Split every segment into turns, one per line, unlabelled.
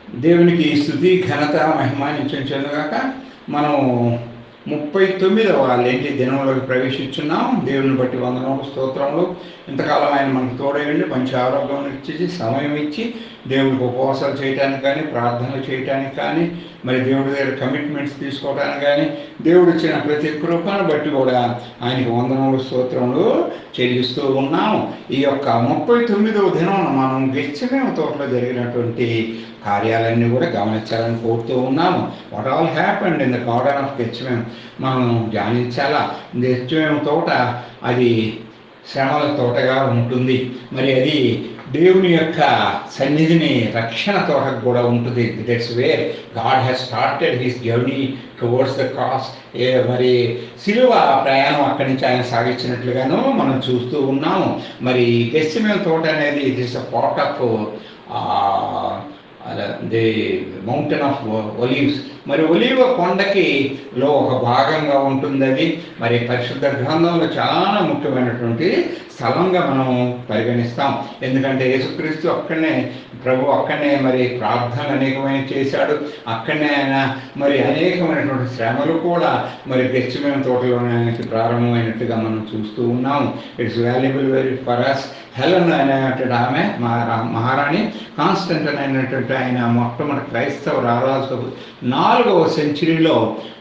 దేవునికి స్థుతి ఘనత మహిమానించుగాక మనం ముప్పై తొమ్మిదవ లేంటి దినంలోకి ప్రవేశించున్నాం దేవుని బట్టి వందనములు స్తోత్రములు ఇంతకాలం ఆయన మనకు తోడయండి మంచి ఆరోగ్యం ఇచ్చి సమయం ఇచ్చి దేవునికి ఉపవాసాలు చేయడానికి కానీ ప్రార్థనలు చేయడానికి కానీ మరి దేవుడి దగ్గర కమిట్మెంట్స్ తీసుకోవడానికి కానీ దేవుడు ఇచ్చిన ప్రతి కృపను బట్టి కూడా ఆయనకి వందనములు స్తోత్రములు చెల్లిస్తూ ఉన్నాము ఈ యొక్క ముప్పై తొమ్మిదవ దినం మనం గెచ్చమేమ తోటలో జరిగినటువంటి కార్యాలన్నీ కూడా గమనించాలని కోరుతూ ఉన్నాము what all happened in the garden of Gethsemane మనం ధ్యానించాలా గెచ్చమేమ తోట అది శ్రమల తోటగా ఉంటుంది మరి అది దేవుని యొక్క సన్నిధిని రక్షణ తోటకు కూడా ఉంటుంది that's where God has started his journey towards the cross ఏ మరి సిలువ ప్రయాణం అక్కడి నుంచి ఆయన సాగించినట్లుగాను మనం చూస్తూ ఉన్నాము మరి గెస్సిమేల తోట అనేది it is a part of the mountain of olives మరి ఒలీవ కొండకి లో ఒక భాగంగా ఉంటుంది అది మరి పరిశుద్ధ గ్రంథంలో చాలా ముఖ్యమైనటువంటి స్థలంగా మనం పరిగణిస్తాం ఎందుకంటే యేసుక్రీస్తు అక్కడనే ప్రభు అక్కడనే మరి ప్రార్థనలు అనేకమైన చేశాడు అక్కడనే ఆయన మరి అనేకమైనటువంటి శ్రమలు కూడా మరి గెచ్చమైన తోటలోనే ఆయనకి ప్రారంభమైనట్టుగా మనం చూస్తూ ఉన్నాము it's valuable very for us Helen అనేటువంటి ఆమె మహారాణి కాన్స్టంటన్ అయినటువంటి ఆయన మొట్టమొదటి క్రైస్తవ రారాజు నాలుగవ సెంచరీలో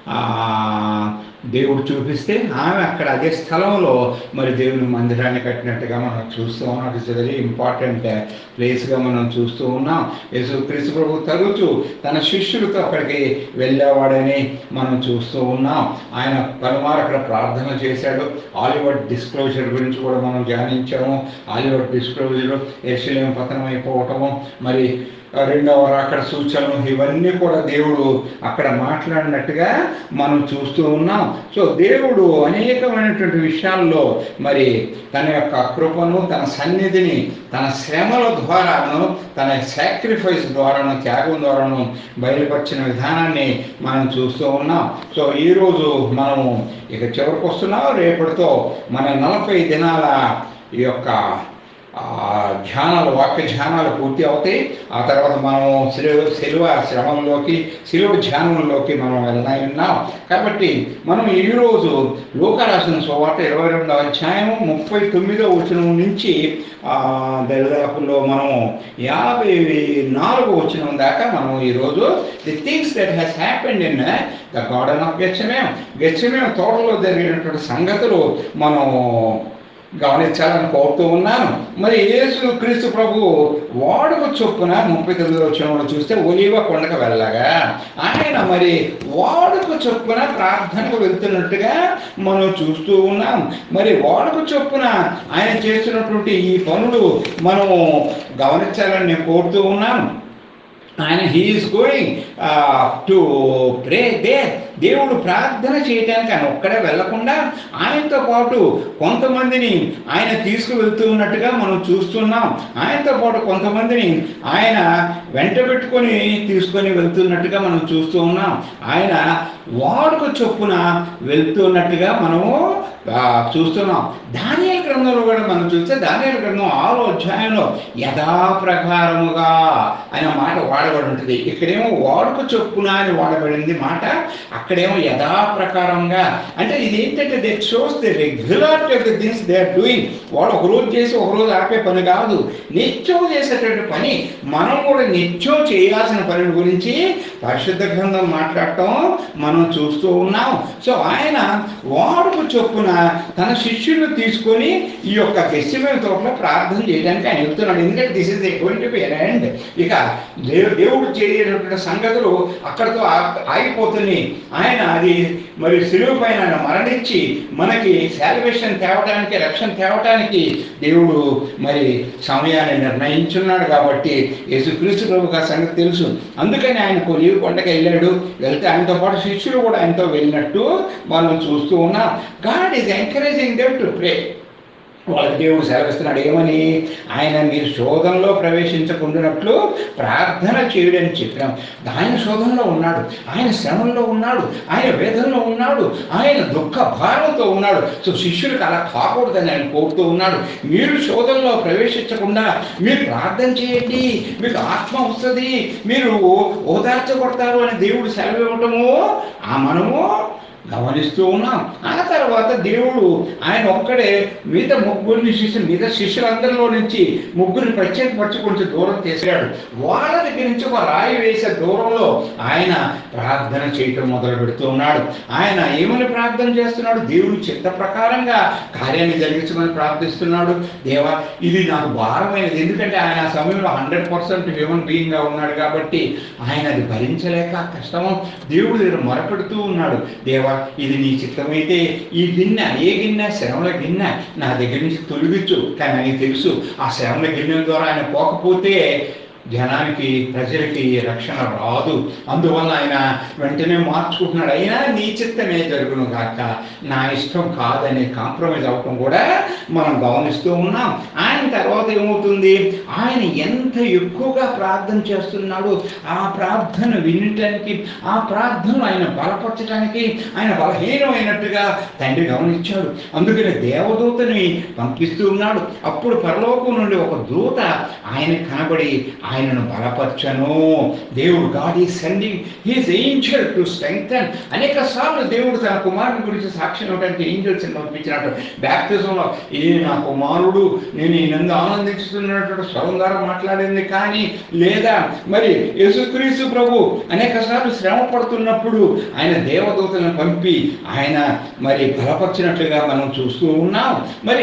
దేవుడు చూపిస్తే ఆమె అక్కడ అదే స్థలంలో మరి దేవుని మందిరాన్ని కట్టినట్టుగా మనం చూస్తూ ఉన్నాం ఇట్స్ వెరీ ఇంపార్టెంట్ ప్లేస్గా మనం చూస్తూ ఉన్నాం యేసు క్రీస్తు ప్రభు తరచు తన శిష్యులతో అక్కడికి వెళ్ళేవాడని మనం చూస్తూ ఉన్నాం ఆయన పలుమారు అక్కడ ప్రార్థన చేశాడు ఆలివర్డ్ డిస్క్లోజర్ గురించి కూడా మనం ధ్యానించాము ఆలివర్డ్ డిస్క్లోజర్ ఎర్షలేం పతనం అయిపోవటము మరి రెండవ అక్కడ సూచనలు ఇవన్నీ కూడా దేవుడు అక్కడ మాట్లాడినట్టుగా మనం చూస్తూ ఉన్నాం సో దేవుడు అనేకమైనటువంటి విషయాల్లో మరి తన యొక్క కృపను తన సన్నిధిని తన శ్రమల ద్వారాను తన సాక్రిఫైస్ ద్వారాను త్యాగం ద్వారాను బయలుపరిచిన విధానాన్ని మనం చూస్తూ ఉన్నాం సో ఈరోజు మనము ఇక చివరికి వస్తున్నాం రేపటితో మన నలభై దినాల ఈ యొక్క ధ్యానాలు వాక్య ధ్యానాలు పూర్తి అవుతాయి ఆ తర్వాత మనం సిలువ సిలువ శ్రమంలోకి సిలువ ధ్యానంలోకి మనం వెళ్తా ఉన్నాం కాబట్టి మనం ఈరోజు లోకరాసిన సువార్త ఇరవై రెండవ అధ్యాయం ముప్పై తొమ్మిదో వచనం నుంచి దరిదాపుల్లో మనం యాభై నాలుగు వచనం దాకా మనం ఈరోజు the things that has happened in the garden of Gethsemane Gethsemane తోటలో జరిగినటువంటి సంగతులు మనం గమనించాలని కోరుతూ ఉన్నాను మరి యేసు క్రీస్తు ప్రభు వాడుక చొప్పున ముప్పై తొమ్మిది వచ్చిన చూస్తే ఒలివ కొండకు వెళ్ళగా ఆయన మరి వాడుక చొప్పున ప్రార్థనకు వెళ్తున్నట్టుగా మనం చూస్తూ ఉన్నాం మరి వాడుక చొప్పున ఆయన చేస్తున్నటువంటి ఈ పనులు మనం గమనించాలని నేను కోరుతూ ఉన్నాను ఆయన హీఈస్ గోయింగ్ టు ప్రే దే దేవుడు ప్రార్థన చేయడానికి ఆయన ఒక్కడే వెళ్లకుండా ఆయనతో పాటు కొంతమందిని ఆయన తీసుకువెళ్తూ ఉన్నట్టుగా మనం చూస్తున్నాం ఆయనతో పాటు కొంతమందిని ఆయన వెంట పెట్టుకొని తీసుకొని వెళ్తున్నట్టుగా మనం చూస్తూ ఉన్నాం ఆయన వాడుక చొప్పున వెళ్తున్నట్టుగా మనము చూస్తున్నాం దానియల గ్రంథంలో కూడా మనం చూస్తే దానియల గ్రంథం ఆరో అధ్యాయంలో యథాప్రకారముగా అనే మాట వాడబడి ఉంటుంది ఇక్కడేమో వాడుక చొప్పున అని వాడబడింది మాట అక్కడేమో యథాప్రకారంగా అంటే ఇది ఏంటంటే they shows the regularity of the things they are doing వాడు ఒక రోజు చేసి ఒక రోజు ఆపే పని కాదు నిత్యం చేసేటువంటి పని మనం కూడా నిత్యం చేయాల్సిన పని గురించి పరిశుద్ధ గ్రంథం మాట్లాడటం మనం చూస్తూ ఉన్నాం సో ఆయన వాడుకు చొప్పున తన శిష్యులు తీసుకొని ఈ యొక్క ఫెస్టివల్ తోటలో ప్రార్థన చేయడానికి ఆయన వెళ్తున్నాడు ఎందుకంటే this is going to be end ఇక దేవుడు చేయటువంటి సంగతులు అక్కడితో ఆగిపోతున్నాయి ఆయన అది మరి సిలువు పైన ఆయన మరణించి మనకి శాల్వేషన్ తేవటానికి రక్షణ తేవటానికి దేవుడు మరి సమయాన్ని నిర్ణయించున్నాడు కాబట్టి యేసుక్రీస్తు ప్రభు ఆ సంగతి తెలుసు అందుకని ఆయన కొలివి కొండకి వెళ్ళాడు వెళ్తే ఆయనతో పాటు శిష్యులు కూడా ఆయనతో వెళ్ళినట్టు మనం చూస్తూ ఉన్నాం God is encouraging them to pray వాళ్ళకి దేవుడు సెలవిస్తున్నాడు ఏమని ఆయన మీరు శోధనలో ప్రవేశించకుండానట్లు ప్రార్థన చేయడని చెప్పాం ఆయన శోధనలో ఉన్నాడు ఆయన శ్రమంలో ఉన్నాడు ఆయన వేదనలో ఉన్నాడు ఆయన దుఃఖ భారంతో ఉన్నాడు సో శిష్యులకు అలా కాకూడదని ఆయన కోరుతూ ఉన్నాడు మీరు శోధనలో ప్రవేశించకుండా మీరు ప్రార్థన చేయండి మీకు ఆత్మ వస్తుంది మీరు ఓదార్చబడతారు అని దేవుడు సెలవు ఇవ్వటము ఆ మనము గమనిస్తూ ఉన్నాం ఆ తర్వాత దేవుడు ఆయన ఒక్కడే మిగతా ముగ్గురిని శిష్యులు మిగతా శిష్యులందరిలో నుంచి ముగ్గురిని ప్రత్యేకపరచి కొంచెం దూరం తీసాడు వాళ్ళ దగ్గర నుంచి ఒక రాయి వేసే దూరంలో ఆయన ప్రార్థన చేయటం మొదలు పెడుతూ ఉన్నాడు ఆయన ఏమని ప్రార్థన చేస్తున్నాడు దేవుడి చిత్త ప్రకారంగా కార్యాన్ని జరిగించమని ప్రార్థిస్తున్నాడు దేవా ఇది నాకు భారమైనది ఎందుకంటే ఆయన ఆ సమయంలో హండ్రెడ్ పర్సెంట్ హ్యూమన్ బీయింగ్గా ఉన్నాడు కాబట్టి ఆయన అది భరించలేక ఆ కష్టము దేవుడి దగ్గర మొరపెడుతూ ఉన్నాడు దేవా ఇది నీ చిత్తమైతే ఈ గిన్నె ఏ గిన్నె శ్రమల గిన్నె నా దగ్గర నుంచి తొలగించు కానీ ఆయనకి తెలుసు ఆ శ్రమల గిన్నెల ద్వారా ఆయన పోకపోతే జనానికి ప్రజలకి రక్షణ రాదు అందువల్ల ఆయన వెంటనే మార్చుకుంటున్నాడు అయినా నీ చిత్తమే జరుగును కాక నా ఇష్టం కాదనే కాంప్రమైజ్ అవ్వటం కూడా మనం గమనిస్తూ ఉన్నాం ఆయన తర్వాత ఏమవుతుంది ఆయన ఎంత ఎక్కువగా ప్రార్థన చేస్తున్నాడు ఆ ప్రార్థన వినటానికి ఆ ప్రార్థన ఆయన బలపరచడానికి ఆయన బలహీనమైనట్టుగా తండ్రి గమనించాడు అందుకని దేవదూతని పంపిస్తూ ఉన్నాడు అప్పుడు పరలోకం నుండి ఒక దూత ఆయన కనబడి ఆయనను బలపరచను దేవుడు God is sending his angel to strengthen అనేక సార్లు దేవుడు తన కుమారుని గురించి సాక్ష్యం ఇవ్వడానికి ఏంజల్స్ పంపించినట్టు బ్యాప్తిజంలో ఈ నా కుమారుడు నేను ఈ నందు ఆనందించుతున్నటువంటి స్వరం ద్వారా మాట్లాడింది కానీ లేదా మరి యేసుక్రీస్తు ప్రభు అనేక సార్లు శ్రమ పడుతున్నప్పుడు ఆయన దేవదూతలను పంపి ఆయన మరి బలపరిచినట్లుగా మనం చూస్తూ ఉన్నాం మరి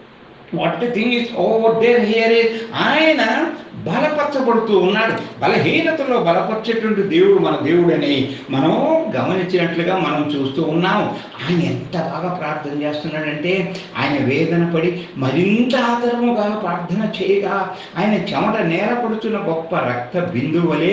what the thing is over there here is ఆయన బలపరచబడుతూ ఉన్నాడు బలహీనతలో బలపరిచేటువంటి దేవుడు మన దేవుడని మనం గమనించినట్లుగా మనం చూస్తూ ఉన్నాం ఆయన ఎంత బాగా ప్రార్థన చేస్తున్నాడంటే ఆయన వేదన పడి మరింత ఆదరముగా ప్రార్థన చేయగా ఆయన చెమట నేరపడుతున్న గొప్ప రక్త బిందువులే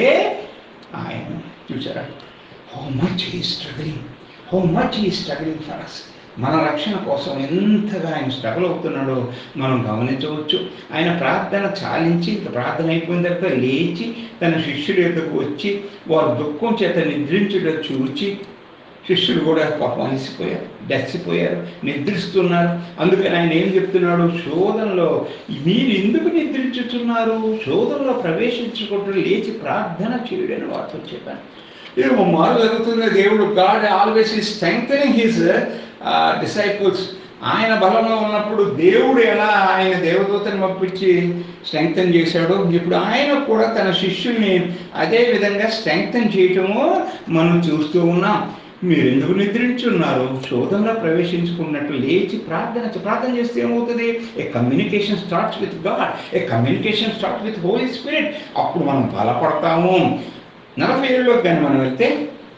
ఆయన చూసారా how much he struggling how much he struggling for us మన రక్షణ కోసం ఎంతగా ఆయన స్ట్రగుల్ అవుతున్నాడో మనం గమనించవచ్చు ఆయన ప్రార్థన చాలించి ప్రార్థన అయిపోయిన తర్వాత లేచి తన శిష్యుల యొద్దకు వచ్చి వారు దుఃఖం చేత నిద్రించుట చూచి శిష్యులు కూడా పాపం అలసిపోయారు డచ్చిపోయారు నిద్రిస్తున్నారు అందుకని ఆయన ఏం చెప్తున్నాడు శోధనలో మీరు ఎందుకు నిద్రించుతున్నారు శోధనలో ప్రవేశించుకుంటూ లేచి ప్రార్థన చేయడని వారితో చెప్పాను ఇది మారు జరుగుతుంది దేవుడు గాడ్ ఆల్వేస్ ఈ స్ట్రెంగ్ హిస్ డిసైపుల్స్ ఆయన బలంలో ఉన్నప్పుడు దేవుడు ఎలా ఆయన దేవదూతని పంపించి స్ట్రెంగ్తన్ చేశాడో ఇప్పుడు ఆయన కూడా తన శిష్యుల్ని అదే విధంగా స్ట్రెంగ్తన్ చేయటము మనం చూస్తూ ఉన్నాం మీరు ఎందుకు నిద్రించున్నారు శోధనలో ప్రవేశించుకున్నట్టు లేచి ప్రార్థన చే- ప్రార్థన చేస్తే ఏమవుతుంది a communication starts with God a communication start with Holy Spirit అప్పుడు మనం బలపడతాము నలభై ఏళ్ళలోకి కానీ మనం వెళ్తే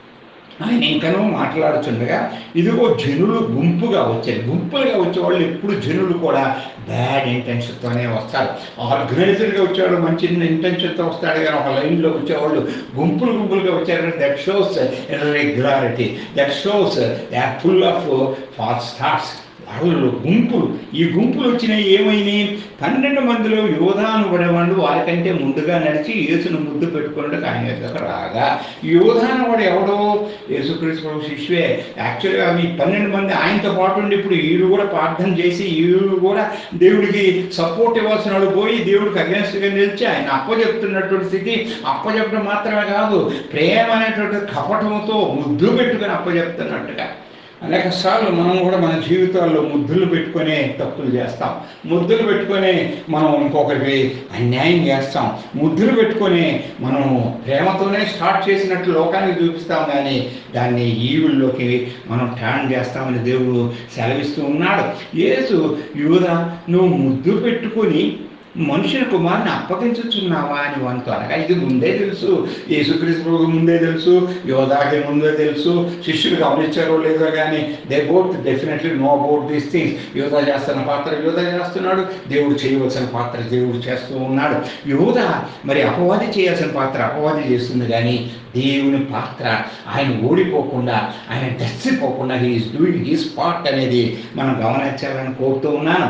ఆయన ఇంకనూ మాట్లాడుతుండగా ఇదిగో జనులు గుంపుగా వచ్చారు గుంపులుగా వచ్చే వాళ్ళు ఎప్పుడు జనులు కూడా బ్యాడ్ ఇంటెన్షన్తోనే వస్తారు ఆర్గనైజర్గా వచ్చేవాడు మంచి ఇంటెన్షన్తో వస్తాడు కానీ ఒక లైన్లో వచ్చేవాళ్ళు గుంపులు గుంపులుగా వచ్చారు that shows regularity that shows they are full of false thoughts వాళ్ళు గుంపులు ఈ గుంపులు వచ్చినాయి ఏమైనాయి పన్నెండు మందిలో యోధాను పడేవాళ్ళు వారికంటే ముందుగా నడిచి యేసును ముద్దు పెట్టుకున్నట్టు ఆయన దగ్గర రాగా యోధాను వాడు ఎవడో యేసుక్రీస్తు ప్రభు శిష్యువే యాక్చువల్గా మీ పన్నెండు మంది ఆయనతో పాటు ఉండి ఇప్పుడు వీడు కూడా ప్రార్థన చేసి వీడు కూడా దేవుడికి సపోర్ట్ ఇవ్వాల్సిన వాడు పోయి దేవుడికి అగేన్స్ట్గా నిలిచి ఆయన అప్పచెప్తున్నటువంటి స్థితి అప్పచెప్పడం మాత్రమే కాదు ప్రేమ అనేటువంటి కపటంతో ముద్దు పెట్టుకుని అప్పచెప్తున్నట్టుగా అనేక సార్లు మనం కూడా మన జీవితాల్లో ముద్దులు పెట్టుకునే తప్పులు చేస్తాం ముద్దులు పెట్టుకొని మనం ఇంకొకరికి అన్యాయం చేస్తాం ముద్దులు పెట్టుకొని మనం ప్రేమతోనే స్టార్ట్ చేసినట్లు లోకానికి చూపిస్తాం కానీ దాన్ని ఈవుల్లోకి మనం టర్న్ చేస్తామని దేవుడు సెలవిస్తూ ఉన్నాడు యేసు యూద నువ్వు ముద్దు పెట్టుకొని మనుషుల కుమారుని అప్పగించుచున్నావా అని వానితో అనగా ఇది ముందే తెలుసు యేసుక్రీస్తు ప్రభు ముందే తెలుసు యోధాకి ముందే తెలుసు శిష్యులు గమనించారో లేదో కానీ they both definitely know about these things యోధా చేస్తున్న పాత్ర యోధా చేస్తున్నాడు దేవుడు చేయవలసిన పాత్ర దేవుడు చేస్తూ ఉన్నాడు యోధ మరి అపవాది చేయాల్సిన పాత్ర అపవాది చేస్తుంది కానీ దేవుని పాత్ర ఆయన ఓడిపోకుండా ఆయన డచ్చిపోకుండా హీఈస్ డూయింగ్ హీస్ పార్ట్ అనేది మనం గమనించాలని కోరుతూ ఉన్నాను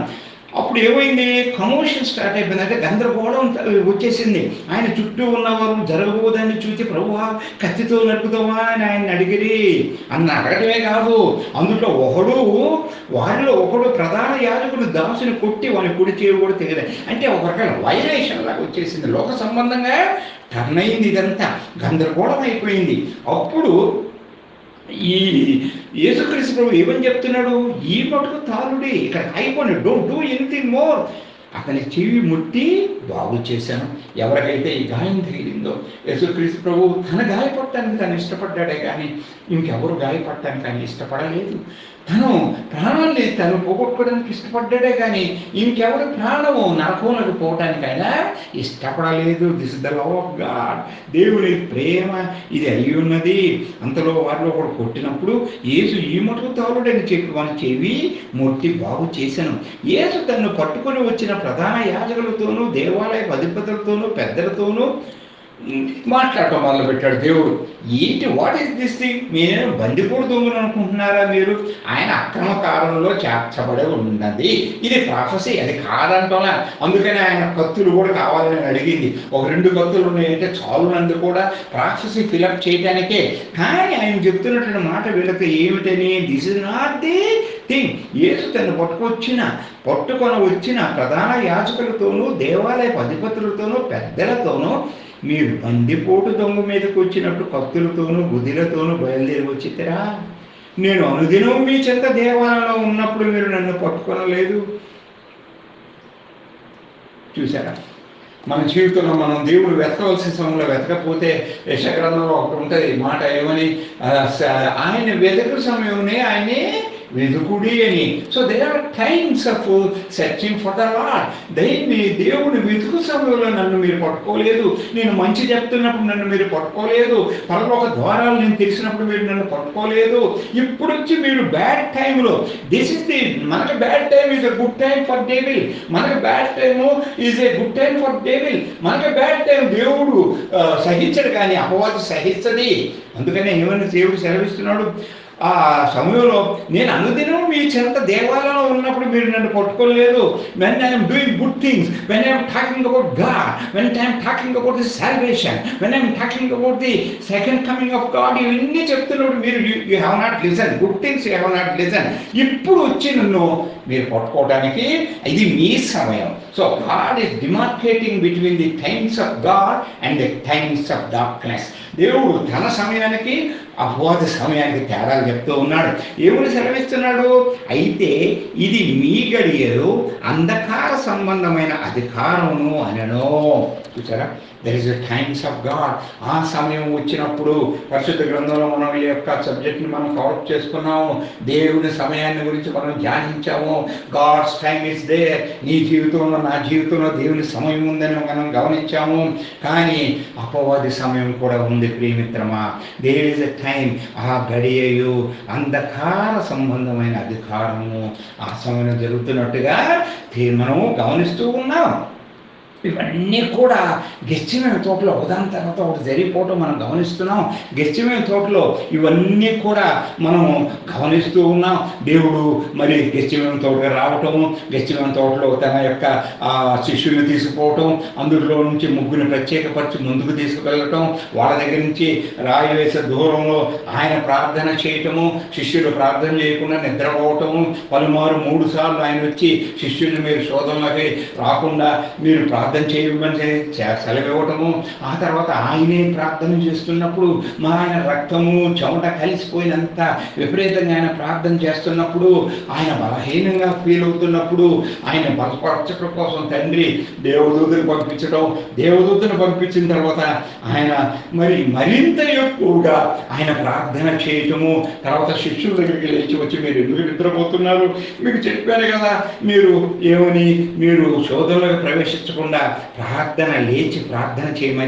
అప్పుడు ఏమైంది కమోషన్ స్టార్ట్ అయిపోయింది అంటే గందరగోళం వచ్చేసింది ఆయన చుట్టూ ఉన్నవారు జరగబోదని చూసి ప్రభువా కత్తితో నడుపుతావా అని ఆయన అడిగిరి అన్న అడగటమే కాదు అందులో ఒకడు వారిలో ఒకడు ప్రధాన యాజకుడు దాసుని కొట్టి వాని కుడి చేరు కూడా తెగలే అంటే ఒక రకమైన వైలేషన్ లాగా వచ్చేసింది లోక సంబంధంగా టర్న్ అయింది ఇదంతా గందరగోళం అయిపోయింది అప్పుడు ఈ యేసుక్రీస్తు ప్రభు ఏమని చెప్తున్నాడు ఈ మటుకు తాలుడి ఇక్కడ అయిపోయి డోంట్ డూ ఎనీథింగ్ మోర్ అతని చెవి ముట్టి బాగు చేశాను ఎవరికైతే ఈ గాయం తగిలిందో యేసుక్రీస్తు ప్రభు తన గాయపడటానికి తను ఇష్టపడ్డాడే కానీ ఇంకెవరు గాయపడటానికి ఆయన ఇష్టపడలేదు తను ప్రాణాన్ని తను పోగొట్టుకోవడానికి ఇష్టపడ్డాడే కానీ ఇంకెవరు ప్రాణము నరకంలోకి పోవటానికి అయినా ఇష్టపడలేదు this the love of God దేవుని ప్రేమ ఇది అయి ఉన్నది అంతలో వారిలో ఒకడు కొట్టినప్పుడు యేసు ఈ మటుకు తాలుడని చెప్పి వాని చెవి మొట్టి బాగు చేశాను యేసు తన్ను పట్టుకొని వచ్చిన ప్రధాన యాజకులతోనూ దేవాలయ అధిపతులతోనూ పెద్దలతోనూ ఉమ్, మాట్లాడటం మొదలుపెట్టాడు దేవుడు ఏంటి వాట్ ఈస్ దిస్ థింగ్ మీరు బందిపూడి దొంగలు అనుకుంటున్నారా మీరు ఆయన అక్రమ కాలంలో చేర్చబడి ఉన్నది ఇది ప్రాఫసీ అది కాదంటోలా అందుకని ఆయన కత్తులు కూడా కావాలని నేను అడిగింది ఒక రెండు కత్తులు ఉన్నాయంటే చాలునందు కూడా ప్రాఫసీ ఫిలప్ చేయడానికే కానీ ఆయన చెప్తున్నటువంటి మాట వీళ్ళకి ఏమిటని this is not the thing యేసు తను పట్టుకొచ్చిన పట్టుకొని వచ్చిన ప్రధాన యాజకులతోనూ దేవాలయ అధిపతులతోనూ పెద్దలతోనూ మీరు బందిపోటు దొంగ మీదకి వచ్చినప్పుడు కత్తులతోనూ బుద్ధిలతోనూ బయలుదేరి వచ్చిద్దరా నేను అనుదినం మీ చెంత దేవాలయంలో ఉన్నప్పుడు మీరు నన్ను పట్టుకొనలేదు చూసారా మన జీవితంలో మనం దేవుడు వెతకవలసిన సమయంలో వెతకపోతే యశగ్రంథంలో ఒకటి ఉంటుంది మాట ఏమని ఆ, స- ఆయన వెతక సమయంలో ఆయనే వెతుకుడి అని so they are times of searching for the lord దయని దేవుడు వెతుకు సమయంలో నన్ను మీరు పట్టుకోలేదు నేను మంచి చెప్తున్నప్పుడు నన్ను మీరు పట్టుకోలేదు పరలోక ద్వారాలు నేను తెలిసినప్పుడు మీరు నన్ను పట్టుకోలేదు ఇప్పుడు వచ్చి మీరు బ్యాడ్ టైంలో దిస్ ఇస్ ది మనకి bad time is a good time for devil మనకి bad time is a good time for devil మనకి బ్యాడ్ టైం దేవుడు ఆ, సహించడు కానీ అపవాది సహిస్తది అందుకనే ఏమైనా దేవుడు సెలవిస్తున్నాడు ఆ సమయంలో నేను అనుదినం మీ చెంత దేవాలయంలో ఉన్నప్పుడు మీరు నన్ను పట్టుకోలేదు when I'm doing good things when I'm talking about God when I'm talking about the salvation when I'm talking about the second coming of God ఇవన్నీ చెప్తున్నప్పుడు మీరు you have not listen good things you have not listen ఇప్పుడు వచ్చి నన్ను మీరు పట్టుకోవడానికి ఇది మీ సమయం so God is demarcating between the times of God and the times of darkness దేవుడు తన సమయానికి అపవాద సమయానికి తేడాలు చెప్తూ ఉన్నాడు ఏమని సెలవిస్తున్నాడు అయితే ఇది మీ గడియలు అంధకార సంబంధమైన అధికారమును అనను చూసారా there is a times of God ఆ సమయం వచ్చినప్పుడు పరిశుద్ధ గ్రంథంలో మనం ఈ యొక్క సబ్జెక్ట్ని మనం కవర్ చేసుకున్నాము దేవుని సమయాన్ని గురించి మనం ధ్యానించాము గాడ్స్ టైమ్ ఇస్ దేర్ నీ జీవితంలో నా జీవితంలో దేవుని సమయం ఉందని మనం గమనించాము కానీ అపవాది సమయం కూడా ఉంది ప్రియమిత్రమా దేర్ ఇస్ ఎ టైం ఆ గడియయు అంధకార సంబంధమైన అధికారము ఆ సమయం జరుగుతున్నట్టుగా తే- మనము గమనిస్తూ ఉన్నాం ఇవన్నీ కూడా గెస్టిమైన తోటలో ఒకదాని తర్వాత ఒకటి జరిగిపోవటం మనం గమనిస్తున్నాం గెస్టిమైన తోటలో ఇవన్నీ కూడా మనం గమనిస్తూ ఉన్నాం దేవుడు మరి గెస్టిమైన తోటగా రావటము గెస్టిమైన తోటలో తన యొక్క ఆ, శిష్యుని తీసుకుపోవటం అందులో నుంచి ముగ్గురిని ప్రత్యేకపరిచి ముందుకు తీసుకువెళ్ళటం వాళ్ళ దగ్గర నుంచి రాయి వేసే దూరంలో ఆయన ప్రార్థన చేయటము శిష్యులు ప్రార్థన చేయకుండా నిద్రపోవటము పలుమారు మూడు సార్లు ఆయన వచ్చి శిష్యుల్ని మీరు శోధనలకి రాకుండా మీరు ప్రార్థన చేయమని చే- సెలవివ్వటము ఆ తర్వాత ఆయనే ప్రార్థన చేస్తున్నప్పుడు మా ఆయన రక్తము చెమట కలిసిపోయినంత విపరీతంగా ఆయన ప్రార్థన చేస్తున్నప్పుడు ఆయన బలహీనంగా ఫీల్ అవుతున్నప్పుడు ఆయన బలపరచడం కోసం తండ్రి దేవదూతను పంపించడం దేవదూతను పంపించిన తర్వాత ఆయన మరి మరింత ఎక్కువగా ఆయన ప్రార్థన చేయటము తర్వాత శిష్యుల దగ్గరికి లేచి వచ్చి మీరు ఎందుకు నిద్రపోతున్నారు మీకు చెప్పాను కదా మీరు ఏమని మీరు శోధనలకు ప్రవేశించకుండా ప్రార్థన లేచి ప్రార్థన చేయమని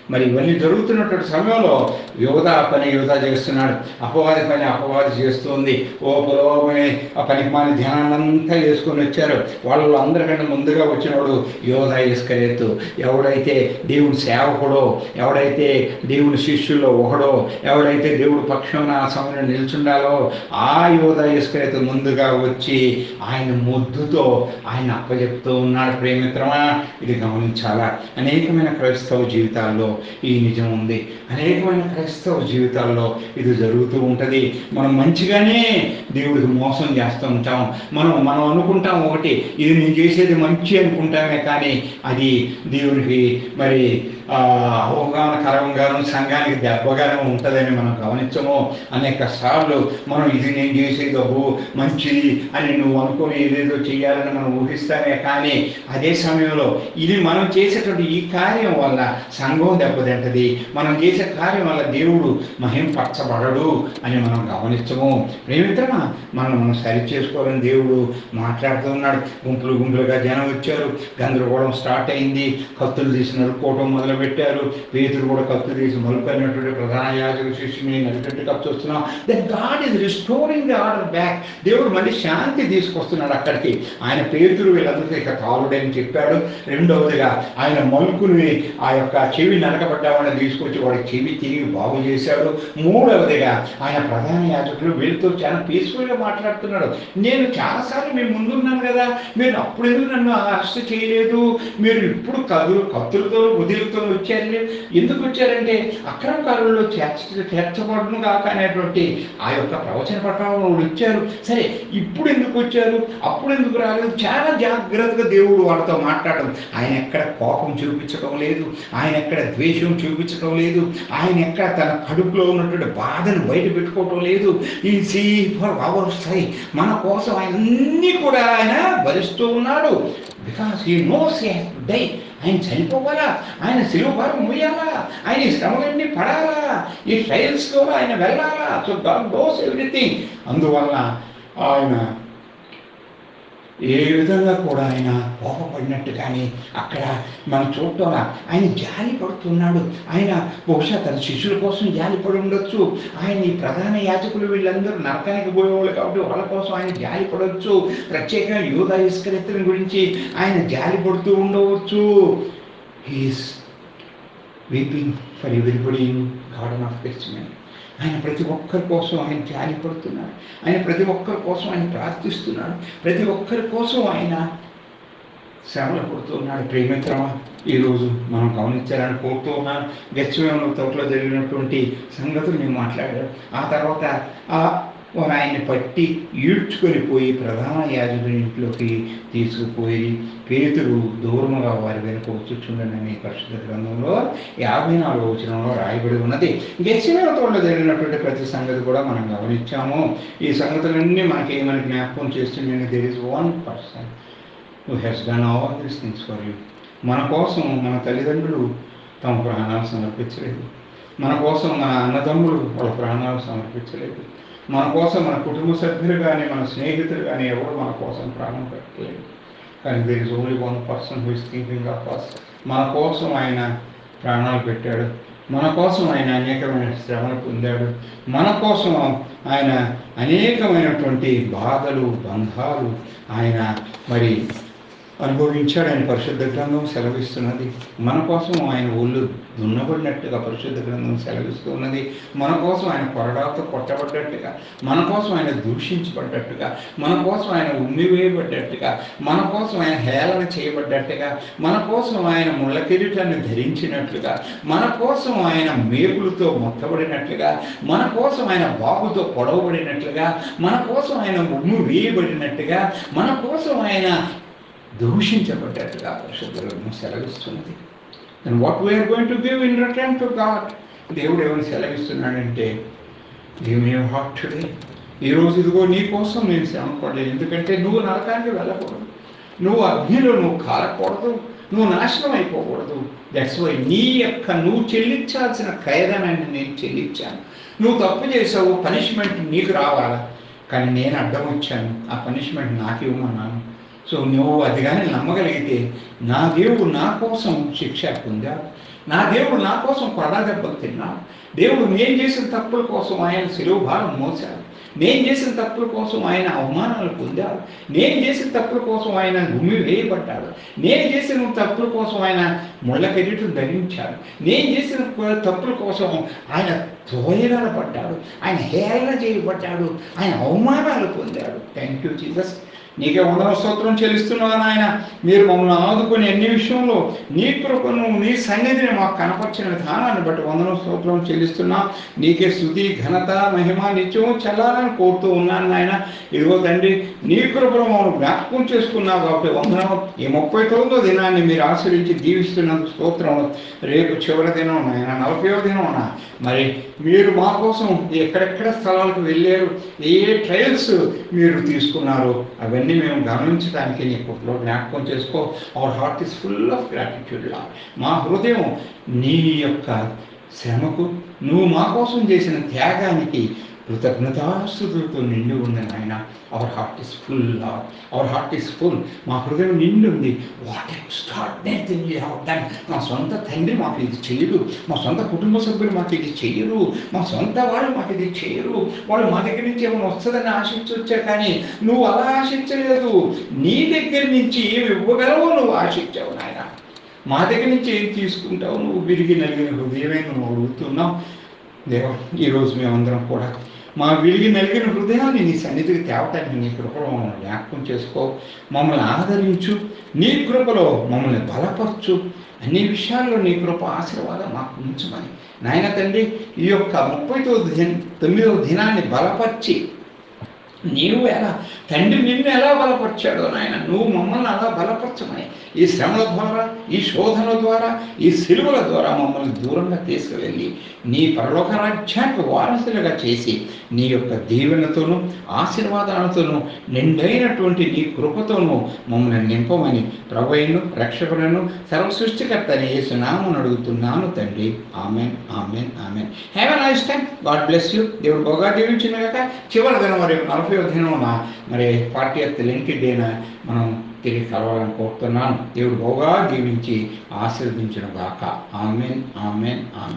మరి ఇవన్నీ జరుగుతున్నటువంటి సమయంలో యువత పని యువత చేస్తున్నాడు అపవాది పని అపవాది చేస్తుంది ఓ పొలవమని ఆ పనికి మాని ధ్యానాన్నంతా వేసుకొని వచ్చారు వాళ్ళు అందరికంటే ముందుగా వచ్చినవాడు యోధ ఇస్కరేతు ఎవడైతే దేవుడి సేవకుడో ఎవడైతే దేవుడి శిష్యుల్లో ఒకడో ఎవడైతే దేవుడి పక్షాన ఆ సమయంలో నిల్చుండాలో ఆ యోధ ఇస్కరేతు ముందుగా వచ్చి ఆయన ముద్దుతో ఆయన అప్పచెప్తూ ఉన్నాడు ప్రేమిత్రమా ఇది గమనించాలా అనేకమైన క్రైస్తవ జీవితాల్లో ఈ నిజం ఉంది అనేకమైన క్రైస్తవ జీవితాల్లో ఇది జరుగుతూ ఉంటుంది మనం మంచిగానే దేవుడికి మోసం చేస్తూ ఉంటాం మనం మనం అనుకుంటాం ఒకటి ఇది నేను చేసేది మంచి అనుకుంటామే కానీ అది దేవునికి మరి ఆ, అవగాహనకరంగాను సంఘానికి దెబ్బగాను ఉంటుందని మనం గమనించము అనేక సార్లు మనం ఇది నేను చేసేది అబ్బో మంచిది అని నువ్వు అనుకుని ఏదేదో చేయాలని మనం ఊహిస్తామే కానీ అదే సమయంలో ఇది మనం చేసేటువంటి ఈ కార్యం వల్ల సంఘం దెబ్బతింటది మనం చేసే కార్యం వల్ల దేవుడు మహింపరచబడడు అని మనం గమనించము ప్రేమిత్రమా మనం మనం సరి చేసుకోవాలని దేవుడు మాట్లాడుతూ ఉన్నాడు గుంపులు గుంపులుగా జనం వచ్చారు గందరగోళం స్టార్ట్ అయింది కత్తులు తీసి నరుక్కోవడం మొదలుపెట్టారు పేతులు కూడా కత్తులు తీసి మలుపైనటువంటి ప్రధాన యాజక శిష్యుని నరికట్టు కప్పు వస్తున్నాం that God is restoring the order back దేవుడు మళ్ళీ శాంతి తీసుకొస్తున్నాడు అక్కడికి ఆయన పేతులు వీళ్ళందరికీ ఇక కాలుడని చెప్పాడు రెండవదిగా ఆయన మలుకుని ఆ యొక్క చెవి నరకబడ్డామని తీసుకొచ్చి వాడి చెవి తిరిగి బాగు చేశాడు మూడవదిగా ఆయన ప్రధాన యాజకులు వీళ్ళతో చాలా పీస్ఫుల్గా మాట్లాడుతున్నాడు నేను చాలాసార్లు మీ ముందున్నాను కదా మీరు అప్పుడు ఎందుకు నన్ను అరెస్ట్ చేయలేదు మీరు ఇప్పుడు కదులు కత్తులతో ఉదయంతో వచ్చారు ఎందుకు వచ్చారంటే అక్రమకారుల్లో చేర్చ చేర్చబడును కాక అనేటువంటి ఆ యొక్క ప్రవచన ప్రకారం వాళ్ళు వచ్చారు సరే ఇప్పుడు ఎందుకు వచ్చారు అప్పుడు ఎందుకు రాలేదు చాలా జాగ్రత్తగా దేవుడు వాళ్ళతో మాట్లాడడం ఆయన ఎక్కడ కోపం చూపించడం లేదు ఆయన ఎక్కడ ద్వేషం చూపించడం లేదు ఆయన ఎక్కడ తన కడుపులో ఉన్నటువంటి బాధను బయట పెట్టుకోవటం లేదు ఈ సీ ఫర్ అవర్ సై మన కోసం ఆయన అన్ని కూడా ఆయన భరిస్తూ ఉన్నాడు బికాస్ ఈ నోస్ డై ఆయన చనిపోవాలా ఆయన సిలువ భారం మోయాలా ఆయన ఈ శ్రమలన్నీ పడాలా ఈ ట్రయల్స్ ద్వారా ఆయన వెళ్ళాలా సో గాడ్ నోస్ ఎవ్రీథింగ్ అందువల్ల ఆయన ఏ విధంగా కూడా ఆయన కోపపడినట్టు కానీ అక్కడ మనం చూడటం ఆయన జాలి పడుతున్నాడు ఆయన బహుశా తన శిష్యుల కోసం జాలి పడి ఉండొచ్చు ఆయన ఈ ప్రధాన యాజకులు వీళ్ళందరూ నరకానికి పోయేవాళ్ళు కాబట్టి వాళ్ళ కోసం ఆయన జాలి పడవచ్చు ప్రత్యేకంగా యూదా ఇస్కరెత్తుల గురించి ఆయన జాలి పడుతూ ఉండవచ్చు he's weeping for everybody in garden of గెస్ట్మెంట్ ఆయన ప్రతి ఒక్కరి కోసం ఆయన జాలి పడుతున్నాడు ఆయన ప్రతి ఒక్కరి కోసం ఆయన ప్రార్థిస్తున్నాడు ప్రతి ఒక్కరి కోసం ఆయన శ్రమలు పడుతున్నాడు ప్రేమిత్రమా ఈరోజు మనం గమనించాలని కోరుతూ ఉన్నాను గచ్చమేమో తోటలో జరిగినటువంటి సంగతులు నేను మాట్లాడాను ఆ తర్వాత ఆ వారు ఆయన్ని పట్టి ఈడ్చుకొని పోయి ప్రధాన యాజకుడి ఇంట్లోకి తీసుకుపోయి పేతురు దూరముగా వారి వెనుక వచ్చుచుండనని పరిశుద్ధ గ్రంథంలో యాభై నాలుగో వచనంలో రాయబడి ఉన్నది గెచ్చిమైన తోటలో జరిగినటువంటి ప్రతి సంగతి కూడా మనం గమనించాము ఈ సంగతులన్నీ మనకి ఏమని జ్ఞాపకం చేస్తుంది there is one person who has done all these things for you మన కోసం మన తల్లిదండ్రులు తమ ప్రాణాలు సమర్పించలేదు మన కోసం మన అన్నదమ్ములు వాళ్ళ ప్రాణాలు సమర్పించలేదు మన కోసం మన కుటుంబ సభ్యులు కానీ మన స్నేహితులు కానీ ఎవరు మన కోసం ప్రాణం పెట్టలేదు కానీ there is only one person who is thinking of us మన కోసం ఆయన ప్రాణాలు పెట్టాడు మన కోసం ఆయన అనేకమైన శ్రమను పొందాడు మన కోసం ఆయన అనేకమైనటువంటి బాధలు బంధాలు ఆయన మరి అనుభవించాడు ఆయన పరిశుద్ధ గ్రంథం సెలవిస్తున్నది మన కోసం ఆయన ఒళ్ళు దున్నబడినట్టుగా పరిశుద్ధ గ్రంథం సెలవిస్తూ ఉన్నది మన కోసం ఆయన కొరడాతో కొట్టబడ్డట్టుగా మన కోసం ఆయన దూషించబడ్డట్టుగా మన కోసం ఆయన ఉమ్మివేయబడ్డట్టుగా మన కోసం ఆయన హేళన చేయబడ్డట్టుగా మన కోసం ఆయన ముళ్ళ కిరీటాన్ని ధరించినట్లుగా మన కోసం ఆయన మేకులతో మొత్తబడినట్లుగా మన కోసం ఆయన బాగుతో పొడవబడినట్లుగా మన కోసం ఆయన ఉమ్ము వేయబడినట్టుగా మన కోసం ఆయన దూషించబడ్డట్టుగా పరిశుద్ధ గ్రంథం సెలవిస్తున్నది and what we are going to give in return to God దేవుడు ఏమని సెలవిస్తున్నాడంటే గివ్ మీ హార్ట్ టుడే ఈరోజు ఇదిగో నీ కోసం నేను శ్రమ పడలేదు ఎందుకంటే నువ్వు నరకానికి వెళ్ళకూడదు నువ్వు అగ్నిలో నువ్వు కాలకూడదు నువ్వు నాశనం అయిపోకూడదు దట్స్ వై నీ యొక్క నువ్వు చెల్లించాల్సిన ఖైదనాన్ని నేను చెల్లించాను నువ్వు తప్పు చేసావు పనిష్మెంట్ నీకు రావాలా కానీ నేను అడ్డం వచ్చాను ఆ పనిష్మెంట్ నాకు ఇవ్వమన్నాను సో నువ్వు అది కానీ నమ్మగలిగితే నా దేవుడు నా కోసం శిక్ష పొందాడు నా దేవుడు నా కోసం కొడా దెబ్బలు తిన్నాడు దేవుడు నేను చేసిన తప్పుల కోసం ఆయన సెలవు భారం మోశాడు నేను చేసిన తప్పుల కోసం ఆయన అవమానాలు పొందాడు నేను చేసిన తప్పుల కోసం ఆయన భూమి వేయబడ్డాడు నేను చేసిన తప్పుల కోసం ఆయన ముళ్ళ కిరీటం ధరించాడు నేను చేసిన తప్పుల కోసం ఆయన తోయగలబడ్డాడు ఆయన హేళన చేయబడ్డాడు ఆయన అవమానాలు పొందాడు థ్యాంక్ యూ జీసస్ నీకే వందన స్తోత్రం చెల్లిస్తున్నాను ఆయన మీరు మమ్మల్ని ఆదుకుని అన్ని విషయంలో నీ కృపను నీ సన్నిధిని మాకు కనపరిచిన విధానాన్ని బట్టి వందన స్తోత్రం చెల్లిస్తున్నా నీకే స్థుతి ఘనత మహిమ నిత్యం చెల్లాలని కోరుతూ ఉన్నాను నాయన ఇదిగో తండ్రి నీ కృపను మమ్మల్ని జ్ఞాపకం చేసుకున్నావు కాబట్టి వందనం ఈ ముప్పై తొమ్మిదో దినాన్ని మీరు ఆశ్రయించి దీవిస్తున్నందుకు స్తోత్రం రేపు చివరి దినం నాయన నలభైవ దినం నా మరి మీరు మా కోసం ఎక్కడెక్కడ స్థలాలకు వెళ్ళారు ఏ ఏ ట్రయల్స్ మీరు తీసుకున్నారు అవన్నీ మేము గమనించడానికి నీ కృపలో జ్ఞాపకం చేసుకో our heart is full of gratitude లా మా హృదయం నీ యొక్క శ్రమకు నువ్వు మా కోసం చేసిన త్యాగానికి కృతజ్ఞతాస్తుతులతో నిండి ఉంది నాయన our heart is full our heart is full మా హృదయం నిండి ఉంది what start thing you have done మా సొంత తండ్రి మాకు ఇది చేయరు మా సొంత కుటుంబ సభ్యులు మాకు ఇది చేయరు మా సొంత వాళ్ళు మాకు ఇది చేయరు వాళ్ళు మా దగ్గర నుంచి ఏమైనా వస్తుందని ఆశించొచ్చా కానీ నువ్వు అలా ఆశించలేదు నీ దగ్గర నుంచి ఏమి ఇవ్వగలవో నువ్వు ఆశించావు నాయన మా దగ్గర నుంచి ఏం తీసుకుంటావు నువ్వు విరిగి నలిగిన హృదయమే నువ్వు అడుగుతున్నావు దేవా ఈరోజు మేమందరం కూడా మా విరిగి నలిగిన హృదయాన్ని నీ సన్నిధికి తేవటానికి నీ కృపలో మమ్మల్ని జ్ఞాపకం చేసుకో మమ్మల్ని ఆదరించు నీ కృపలో మమ్మల్ని బలపరచు అన్ని విషయాల్లో నీ కృప ఆశీర్వాదం మాకు ఉంచమని నాయన తండ్రి ఈ యొక్క ముప్పై దిన తొమ్మిదవ దినాన్ని బలపరిచి నీవు ఎలా తండ్రి నిన్ను ఎలా బలపరిచాడో నాయన నువ్వు మమ్మల్ని అలా బలపరచమని ఈ శ్రమల ద్వారా ఈ శోధనల ద్వారా ఈ సిలువల ద్వారా మమ్మల్ని దూరంగా తీసుకువెళ్ళి నీ పరలోక రాజ్యానికి వారసులుగా చేసి నీ యొక్క దీవెనతోనూ ఆశీర్వాదాలతోనూ నిండైనటువంటి నీ కృపతోనూ మమ్మల్ని నింపమని ప్రభువును రక్షకులను సర్వ సృష్టికర్త అని యేసునామని అడుగుతున్నాను తండ్రి amen amen amen have a nice time God bless you దేవుడు బాగా దీవించిన కాక చివరి దినం మరి నలభై దినం మరి పార్టీ యొక్క లింక్ డేన మనం తిరిగి కలవాలని కోరుతున్నాను దేవుడు బాగా దీవించి ఆశీర్వదించిన గాక ఆమెన్ ఆమెన్ ఆమెన్